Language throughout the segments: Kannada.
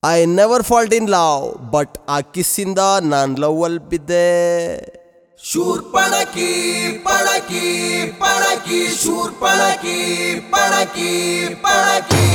I never fall in love but ಆ ಕಿಸ್ಸಿಂದ ನಾನ್ ಲವ್ ಅಲ್ಲಿ ಬಿದ್ದೆ ಶೂರ್ ಪಣಕಿ ಪಣಕಿ ಪಣಕಿ ಶೂರ್ ಪಣಕಿ ಪಣಕಿ ಪಣಕಿ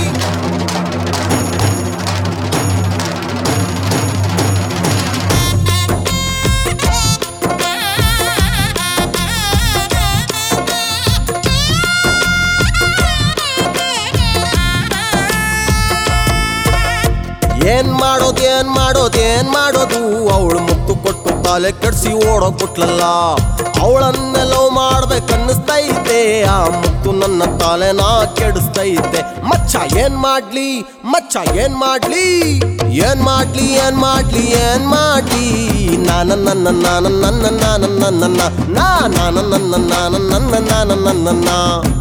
ಏನ್ ಮಾಡೋದು ಏನ್ ಮಾಡೋದು ಏನ್ ಮಾಡೋದು ಅವಳು ಮುತ್ತು ಕೊಟ್ಟು ತಲೆ ಕೆಡ್ಸಿ ಓಡೋಗ್ಬಿಟ್ಲಲ್ಲ ಅವಳನ್ನ ಲವ್ ಮಾಡ್ಬೇಕನ್ನಿಸ್ತೈತೆ ಆ ಮುತ್ತು ನನ್ನ ತಲೆನ ಕೆಡಿಸ್ತೈತೆ ಮಚ್ಚ ಏನ್ ಮಾಡ್ಲಿ ಮಚ್ಚ ಏನ್ ಮಾಡ್ಲಿ ಏನ್ ಮಾಡ್ಲಿ ಏನ್ ಮಾಡ್ಲಿ ಏನ್ ಮಾಡ್ಲಿ ನಾನ ನನ್ನ ನಾನ ನನ್ನ ನಾನ ನನ್ನ ನಾ ನಾನ ನನ್ನ ನಾನ ನನ್ನ ನಾನ ನನ್ನ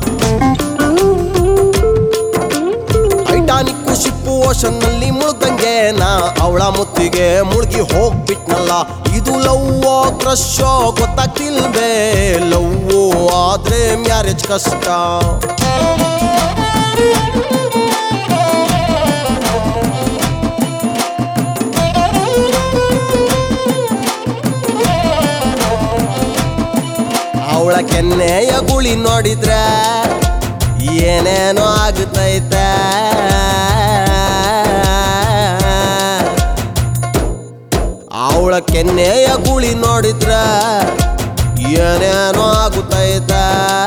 ಟೈಟಾನಿಕ್ ಶಿಪ್ಪು ಓಷನ್ ನಲ್ಲಿ ಮುಳುಗಂಗೆ ನಾ ಅವಳ ಮುತ್ತಿಗೆ ಮುಳುಗಿ ಹೋಗ್ಬಿಟ್ನಲ್ಲ ಇದು ಲವ್ ಕ್ರಶ್ ಗೊತ್ತಾಗ್ತಿಲ್ವೇ ಲವ್ ಆದ್ರೆ ಮ್ಯಾರೇಜ್ ಕಷ್ಟ ಅವಳ ಕೆನ್ನೆಯ ಗುಳಿ ನೋಡಿದ್ರೆ ಏನೇನೋ ಆಗುತ್ತೈತೆ ಅವಳ ಕೆನ್ನೆಯ ಗುಳಿ ನೋಡಿದ್ರೆ ಏನೇನೋ ಆಗುತ್ತೈತೆ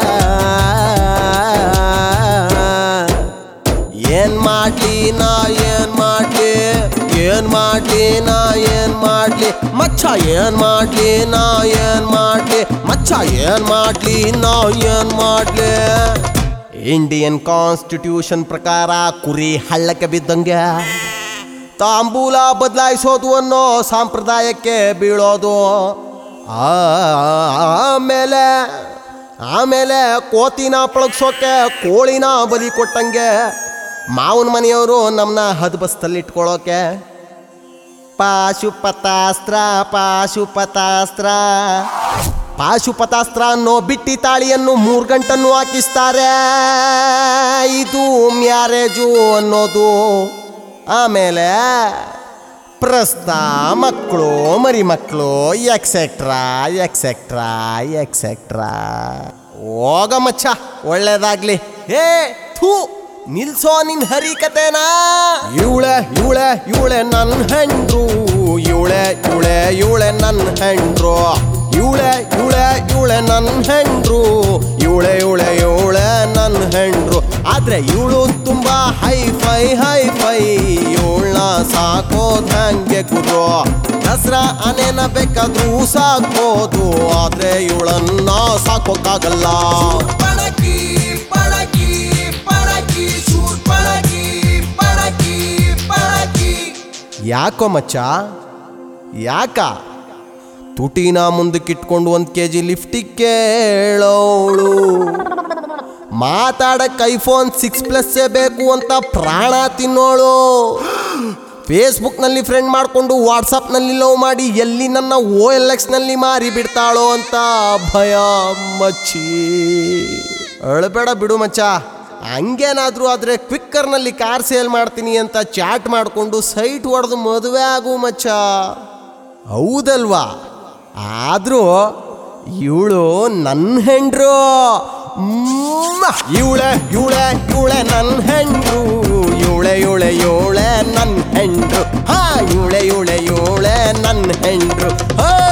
ಏನ್ ಮಾಡ್ಲಿ ನಾ ಏನ್ ಮಾಡ್ಲಿ ಏನ್ ಮಾಡ್ಲಿ ನಾ ಏನ್ ಮಾಡ್ಲಿ ಮಚ್ಚ ಏನ್ ಮಾಡ್ಲಿ ನಾ ಏನ್ ಮಾಡ್ಲಿ ಮಚ್ಚ ಏನ್ ಮಾಡ್ಲಿ ನಾ ಏನ್ ಮಾಡ್ಲಿ ಇಂಡಿಯನ್ ಕಾನ್ಸ್ಟಿಟ್ಯೂಷನ್ ಪ್ರಕಾರ ಕುರಿ ಹಳ್ಳಕ್ಕೆ ಬಿದ್ದಂಗೆ ತಾಂಬೂಲ ಬದಲಾಯಿಸೋದು ಅನ್ನೋ ಸಂಪ್ರದಾಯಕ್ಕೆ ಬೀಳೋದು ಆಮೇಲೆ ಆಮೇಲೆ ಕೋತಿನ ಪಳಗ್ಸೋಕೆ ಕೋಳಿನ ಬಲಿ ಕೊಟ್ಟಂಗೆ ಮಾವನ ಮನೆಯವರು ನಮ್ಮನ್ನ ಹದ್ಬಸ್ತಲ್ಲಿ ಇಟ್ಕೊಳ್ಳೋಕೆ ಪಾಶುಪತಾಸ್ತ್ರ ಪಾಶುಪತಾಸ್ತ್ರ ಪಾಶುಪತಾಸ್ತ್ರ ಅನ್ನೋ ಬಿಟ್ಟಿ ತಾಳಿಯನ್ನು ಮೂರು ಗಂಟನ್ನು ಹಾಕಿಸ್ತಾರೆ ಇದು ಮ್ಯಾರೇಜು ಅನ್ನೋದು ಆಮೇಲೆ ಪ್ರಸ್ತ ಮಕ್ಕಳು ಮರಿ ಮಕ್ಕಳು ಎಕ್ಸೆಟ್ರಾ ಎಕ್ಸೆಟ್ರಾ ಎಕ್ಸೆಟ್ರಾ ಹೋಗ ಮಚ್ಚ ಒಳ್ಳೇದಾಗ್ಲಿ ಹೇ ಥೂ ನಿಲ್ಸೋ ನಿನ್ ಹರಿಕತೆನಾ ಇವಳೆ ಇವಳೆ ಇವಳೆ ನನ್ನ ಹೆಂಡ್ರು ಇವಳೆ ಇವಳೆ ಇವಳೆ ನನ್ನ ಹೆಂಡ್ರು ಇವಳೆ ಇವಳೆ ಇವಳೆ ನನ್ನ ಹೆಂಡ್ರು ಇವಳೆ ಇವಳೆ ಇವಳೆ ನನ್ನ ಹೆಂಡ್ರು ಆದ್ರೆ ಇವಳು ತುಂಬಾ ಹೈ ಫೈ ಹೈ ಫೈ ಇವಳನ್ನ ಸಾಕೋದ್ ಹಂಗೆ ಗುರು ದಸರಾ ಅನೇನ ಬೇಕಾದ್ರೂ ಸಾಕೋದು ಆದ್ರೆ ಇವಳನ್ನ ಸಾಕೋಕ್ಕಾಗಲ್ಲ ಪಣಕಿ ಪಣಕಿ ಪಣಕಿ ಶೂರ್ ಪಣಕಿ ಪಣಕಿ ಪಣಕಿ ಯಾಕೋ ಮಚ್ಚ ಯಾಕ ತುಟಿನ ಮುಂದಕ್ಕಿಟ್ಕೊಂಡು ಒಂದು ಕೆ ಜಿ ಲಿಫ್ಟಿಗೆ ಕೇಳೋಳು ಮಾತಾಡಕ್ಕೆ ಐಫೋನ್ ಸಿಕ್ಸ್ ಪ್ಲಸ್ಸೇ ಬೇಕು ಅಂತ ಪ್ರಾಣ ತಿನ್ನೋಳು ಫೇಸ್ಬುಕ್ನಲ್ಲಿ ಫ್ರೆಂಡ್ ಮಾಡಿಕೊಂಡು ವಾಟ್ಸಪ್ನಲ್ಲಿ ಲವ್ ಮಾಡಿ ಎಲ್ಲಿ ನನ್ನ ಓ ಎಲ್ ಎಕ್ಸ್ನಲ್ಲಿ ಮಾರಿ ಬಿಡ್ತಾಳೋ ಅಂತ ಭಯ ಮಚ್ಚಿ ಅಳಬೇಡ ಬಿಡು ಮಚ್ಚ ಹಂಗೇನಾದರೂ ಆದರೆ ಕ್ವಿಕ್ಕರ್ನಲ್ಲಿ ಕಾರ್ ಸೇಲ್ ಮಾಡ್ತೀನಿ ಅಂತ ಚಾಟ್ ಮಾಡಿಕೊಂಡು ಸೈಟ್ ಹೊಡೆದು ಮದುವೆ ಆಗು ಮಚ್ಚ ಹೌದಲ್ವಾ ಆದರೂ ಇವಳು ನನ್ನ ಹೆಂಡ್ರು ಇವಳೆ ಇವಳೆ ಇವಳೆ ನನ್ನ ಹೆಂಡ್ರು ಇವಳೆ ಇವಳೆ ಇವಳೆ ನನ್ನ ಹೆಂಡ್ರು ಹಾ ಇವಳೆ ಇವಳೆ ಇವಳೆ ನನ್ನ ಹೆಂಡ್ರು ಹಾ